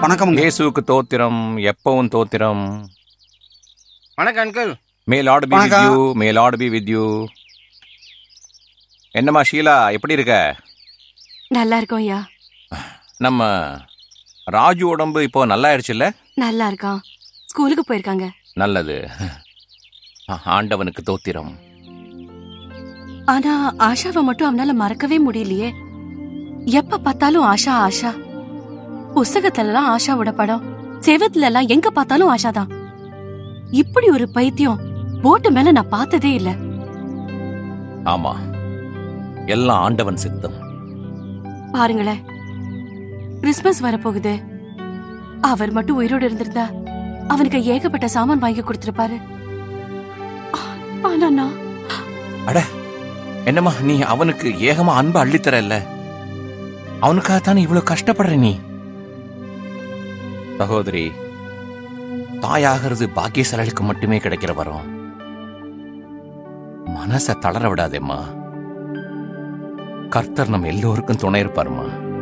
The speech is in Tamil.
வணக்கம் இயேசுவுக்கு தோத்திரம் எப்பவும் தோத்திரம் வணக்கம் uncle may lord be with வணக்கம். You may lord be with you என்னம்மா ஷீலா எப்படி இருக்க நல்லா இருக்கோம் ஐயா நம்ம ராஜு உடம்பு இப்போ நல்லா ஆயிடுச்சுல்ல நல்லா இருக்கான் ஸ்கூலுக்கு போயிருக்காங்க நல்லது ஆ, ஆண்டவனுக்கு தோத்திரம் ஆனா ஆஷாவை மட்டும் அவனால மறக்கவே முடியலையே எப்ப பார்த்தாலும் ஆஷா ஆஷா புஸ்தகத்துல எல்லாம் ஆஷாவோட படம் செவத்துல எல்லாம் எங்க பார்த்தாலும் ஆஷாதான் இப்படி ஒரு பைத்தியம் போட்டு மேல நான் பார்த்ததே இல்ல ஆமா எல்லாம் ஆண்டவன் சித்தம் பாருங்களேன் கிறிஸ்மஸ் வரப்போகுது அவர் மட்டும் உயிரோடு இருந்திருந்தா அவனுக்கு ஏகப்பட்ட சாமான் வாங்கி கொடுத்திருப்பாரு ஆ- ஆனா நான் என்னம்மா நீ அவனுக்கு ஏகமா அன்பு அள்ளித்தர இல்ல அவனுக்காகத்தானே இவ்வளவு கஷ்டப்படுற நீ சகோதரி தாயாகிறது பாக்கியசாலிகளுக்கு மட்டுமே கிடைக்கிற வரம் மனச தளர விடாதேம்மா கர்த்தர் நம்ம எல்லோருக்கும் துணை இருப்பாருமா